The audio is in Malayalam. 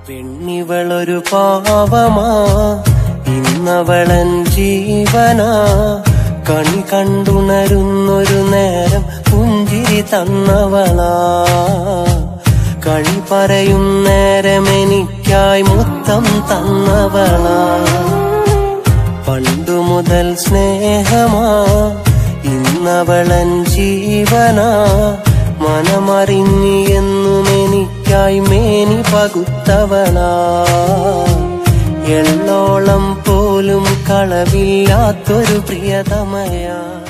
പെണ്ണിവളൊരു പാവമാ ഇന്നവളൻ ജീവനാ കണി കണ്ടുണരുന്നൊരു നേരം പുഞ്ചിരി തന്നവളാ കളി പറയും നേരം എനിക്കായി മുത്തം തന്നവളാ പണ്ടു മുതൽ സ്നേഹമാ ഇന്നവളൻ ജീവനാ മനമറിഞ്ഞി എന്നും എനിക്കായി മേനി പകുത്തവളാ എള്ളോളം പോലും കളവില്ലാത്തൊരു പ്രിയതമയാ